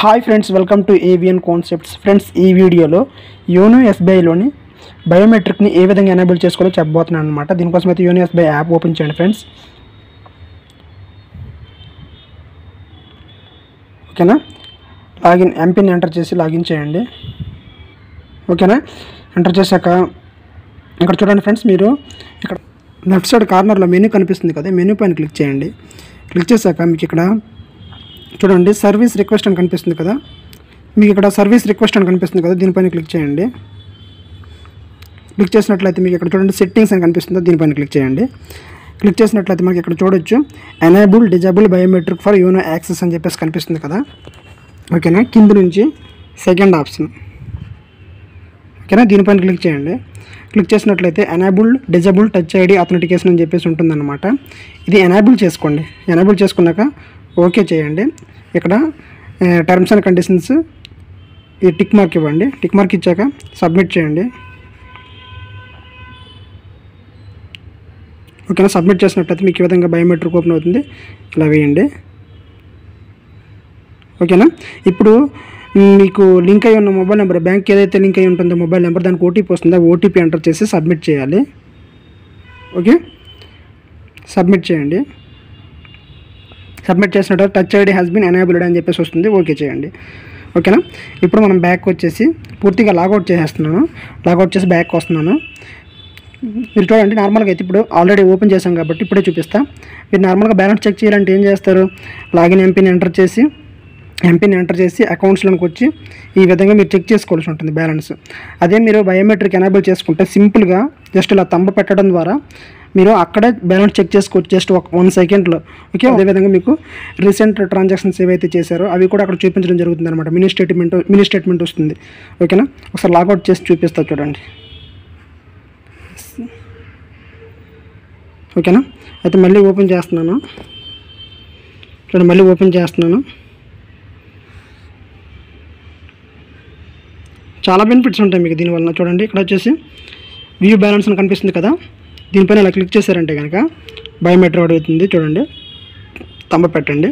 hi friends welcome to avian concepts friends ఈ వీడియోలో YONO ఎస్బీఐలోని బయోమెట్రిక్ని ఏ విధంగా ఎనేబుల్ చేసుకోవాలో చెప్పబోతున్నాను అనమాట దీనికోసం అయితే యోనో ఎస్బీఐ యాప్ ఓపెన్ చేయండి ఫ్రెండ్స్ ఓకేనా లాగిన్ ఎంపిన్ ఎంటర్ చేసి లాగిన్ చేయండి ఓకేనా ఎంటర్ చేశాక ఇక్కడ చూడండి ఫ్రెండ్స్ మీరు ఇక్కడ లెఫ్ట్ సైడ్ కార్నర్లో మెనూ కనిపిస్తుంది కదా మెనూ పైన క్లిక్ చేయండి క్లిక్ చేశాక మీకు ఇక్కడ చూడండి సర్వీస్ రిక్వెస్ట్ అని కనిపిస్తుంది కదా మీకు ఇక్కడ సర్వీస్ రిక్వెస్ట్ అని కనిపిస్తుంది కదా దీనిపైన క్లిక్ చేయండి క్లిక్ చేసినట్లయితే మీకు ఇక్కడ చూడండి సెట్టింగ్స్ అని కనిపిస్తుందో దీనిపైన క్లిక్ చేయండి క్లిక్ చేసినట్లయితే మనకి ఇక్కడ చూడొచ్చు enable disable biometric for YONO access అని చెప్పేసి కనిపిస్తుంది కదా ఓకేనా కింద నుంచి సెకండ్ ఆప్షన్ ఓకేనా దీనిపైన క్లిక్ చేయండి క్లిక్ చేసినట్లయితే enable disable touch ID authentication అని చెప్పేసి ఉంటుందన్నమాట ఇది ఎనేబుల్ చేసుకోండి ఎనేబుల్ చేసుకున్నాక ఓకే చేయండి ఇక్కడ టర్మ్స్ అండ్ కండిషన్స్ ఈ టిక్ మార్క్ ఇవ్వండి టిక్ మార్క్ ఇచ్చాక సబ్మిట్ చేయండి ఓకేనా సబ్మిట్ చేసినట్లయితే మీకు ఈ విధంగా బయోమెట్రిక్ ఓపెన్ అవుతుంది ఇలా వేయండి ఓకేనా ఇప్పుడు మ్, మీకు లింక్ అయి ఉన్న మొబైల్ నెంబర్ బ్యాంక్ ఏదైతే లింక్ అయి ఉంటుందో మొబైల్ నెంబర్ దానికి ఓటీపీ వస్తుందో ఓటీపీ ఎంటర్ చేసి సబ్మిట్ చేయాలి ఓకే సబ్మిట్ చేయండి సబ్మిట్ చేసిన తర్వాత touch ID has been enabled అని చెప్పేసి వస్తుంది ఓకే చేయండి ఓకేనా ఇప్పుడు మనం బ్యాక్ వచ్చేసి పూర్తిగా లాగౌట్ చేసేస్తున్నాను లాగౌట్ చేసి బ్యాక్ వస్తున్నాను మీరు చూడండి నార్మల్గా అయితే ఇప్పుడు ఆల్రెడీ ఓపెన్ చేశాం కాబట్టి ఇప్పుడే చూపిస్తా మీరు నార్మల్గా బ్యాలెన్స్ చెక్ చేయాలంటే ఏం చేస్తారు లాగిన్ ఎంపిన్ ఎంటర్ చేసి ఎంపిన్ ఎంటర్ చేసి అకౌంట్స్లోకి వచ్చి ఈ విధంగా మీరు చెక్ చేసుకోవాల్సి ఉంటుంది బ్యాలెన్స్ అదే మీరు బయోమెట్రిక్ ఎనేబుల్ చేసుకుంటే సింపుల్గా జస్ట్ ఇలా తంబ పెట్టడం ద్వారా మీరు అక్కడే బ్యాలెన్స్ చెక్ చేసుకోవచ్చు జస్ట్ ఒక వన్ సెకండ్లో ఓకే అదేవిధంగా మీకు రీసెంట్ ట్రాన్సాక్షన్స్ ఏవైతే చేశారో అవి కూడా అక్కడ చూపించడం జరుగుతుంది అనమాట మినీ స్టేట్మెంట్ మినీ స్టేట్మెంట్ వస్తుంది ఓకేనా ఒకసారి లాగౌట్ చేసి చూపిస్తా చూడండి ఓకేనా అయితే మళ్ళీ ఓపెన్ చేస్తున్నాను చూడండి మళ్ళీ ఓపెన్ చేస్తున్నాను చాలా బెనిఫిట్స్ ఉంటాయి మీకు దీనివల్ల చూడండి ఇక్కడ వచ్చేసి వ్యూ బ్యాలెన్స్ అని కనిపిస్తుంది కదా దీనిపైన ఇలా క్లిక్ చేశారంటే కనుక బయోమెట్రిక్ అడుగుతుంది చూడండి తంబ పెట్టండి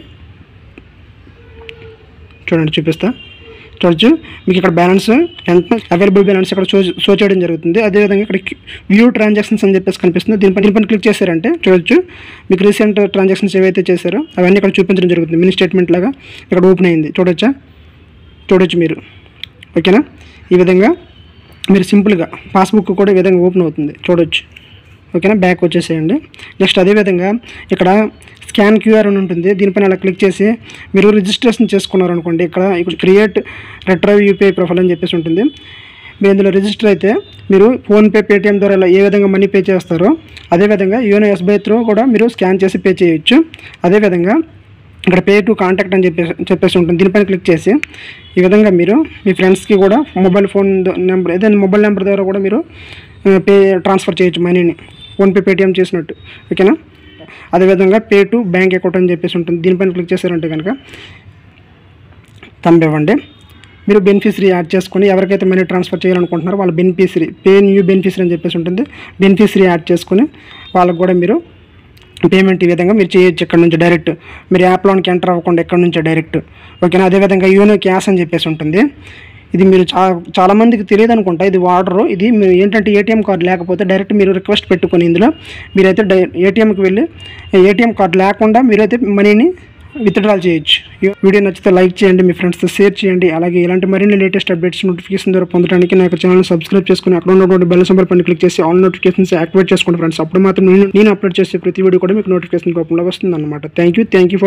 చూడండి చూపిస్తా చూడొచ్చు మీకు ఇక్కడ బ్యాలెన్స్ ఎంత అవైలబుల్ బ్యాలెన్స్ ఇక్కడ షో షో చేయడం జరుగుతుంది అదేవిధంగా ఇక్కడ వ్యూ ట్రాన్సాక్షన్స్ అని చెప్పేసి కనిపిస్తుంది దీనిపైన దీనిపైన క్లిక్ చేశారంటే చూడొచ్చు మీకు రీసెంట్ ట్రాన్సాక్షన్స్ ఏవైతే చేశారో అవన్నీ ఇక్కడ చూపించడం జరుగుతుంది మినీ స్టేట్మెంట్ లాగా ఇక్కడ ఓపెన్ అయింది చూడొచ్చా చూడొచ్చు మీరు ఓకేనా ఈ విధంగా మీరు సింపుల్గా పాస్బుక్ కూడా ఈ విధంగా ఓపెన్ అవుతుంది చూడొచ్చు ఓకేనా బ్యాక్ వచ్చేసేయండి నెక్స్ట్ అదేవిధంగా ఇక్కడ స్కాన్ క్యూఆర్ అని ఉంటుంది దీనిపైన అలా క్లిక్ చేసి మీరు రిజిస్ట్రేషన్ చేసుకున్నారు అనుకోండి ఇక్కడ ఇక్కడ క్రియేట్ రెట్రైవ్ యూపీఐ ప్రొఫైల్ అని చెప్పేసి ఉంటుంది మీరు ఇందులో రిజిస్టర్ అయితే మీరు ఫోన్పే పేటిఎం ద్వారా ఇలా ఏ విధంగా మనీ పే చేస్తారో అదేవిధంగా యూనో ఎస్బీఐ త్రూ కూడా మీరు స్కాన్ చేసి పే చేయొచ్చు అదేవిధంగా ఇక్కడ పే టు కాంటాక్ట్ అని చెప్పేసి చెప్పేసి ఉంటుంది దీనిపైన క్లిక్ చేసి ఈ విధంగా మీరు మీ ఫ్రెండ్స్కి కూడా మొబైల్ ఫోన్ నెంబర్ ఏదైనా మొబైల్ నెంబర్ ద్వారా కూడా మీరు ఆ, పే ట్రాన్స్ఫర్ చేయొచ్చు మనీని ఫోన్పే పేటిఎం చేసినట్టు ఓకేనా అదేవిధంగా పే టు బ్యాంక్ అకౌంట్ అని చెప్పేసి ఉంటుంది దీనిపైన క్లిక్ చేశారంటే కనుక తంబ్ ఇవ్వండి మీరు బెనిఫిషరీ యాడ్ చేసుకొని ఎవరికైతే మనీ ట్రాన్స్ఫర్ చేయాలనుకుంటున్నారో వాళ్ళ బెనిఫిషరీ పే న్యూ బెనిఫిషరీ అని చెప్పేసి ఉంటుంది బెనిఫిషరీ యాడ్ చేసుకొని వాళ్ళకు కూడా మీరు పేమెంట్ ఈ విధంగా మీరు చేయొచ్చు ఇక్కడ నుంచి డైరెక్ట్ మీరు యాప్లోనికి ఎంటర్ అవ్వకుండా ఇక్కడ నుంచి డైరెక్ట్ ఓకేనా అదేవిధంగా యూనో క్యాష్ అని చెప్పేసి ఉంటుంది ఇది మీరు చా చాలామందికి తెలియదు అనుకుంటా ఇది వాడరు ఇది మీరు ఏంటంటే ఏటీఎం కార్డు లేకపోతే డైరెక్ట్ మీరు రిక్వెస్ట్ పెట్టుకొని ఇందులో మీరైతే డై ఏటీఎంకి వెళ్ళి ఏటీఎం కార్డు లేకుండా మీరైతే మనీని విత్డ్రాల్ చేయొచ్చు ఈ వీడియో నచ్చితే లైక్ చేయండి మీ ఫ్రెండ్స్తో షేర్ చేయండి అలాగే ఇలాంటి మరిన్ని లేటెస్ట్ అప్డేట్స్ నోటిఫికేషన్ ద్వారా పొందడానికి నా యొక్క ఛానల్ సబ్స్క్రైబ్ చేసుకుని అక్కడ ఉన్నటువంటి బెల్ సింబల్ పైన క్లిక్ చేసి ఆల్ నోటిఫికేషన్స్ యాక్టివేట్ చేసుకోండి ఫ్రెండ్స్ అప్పుడు మాత్రం నేను నేను అప్లోడ్ చేసే ప్రతి వీడియో కూడా మీకు నోటిఫికేషన్ రూపంలో వస్తుంది అనమాట థ్యాంక్ యూ థ్యాంక్ యూ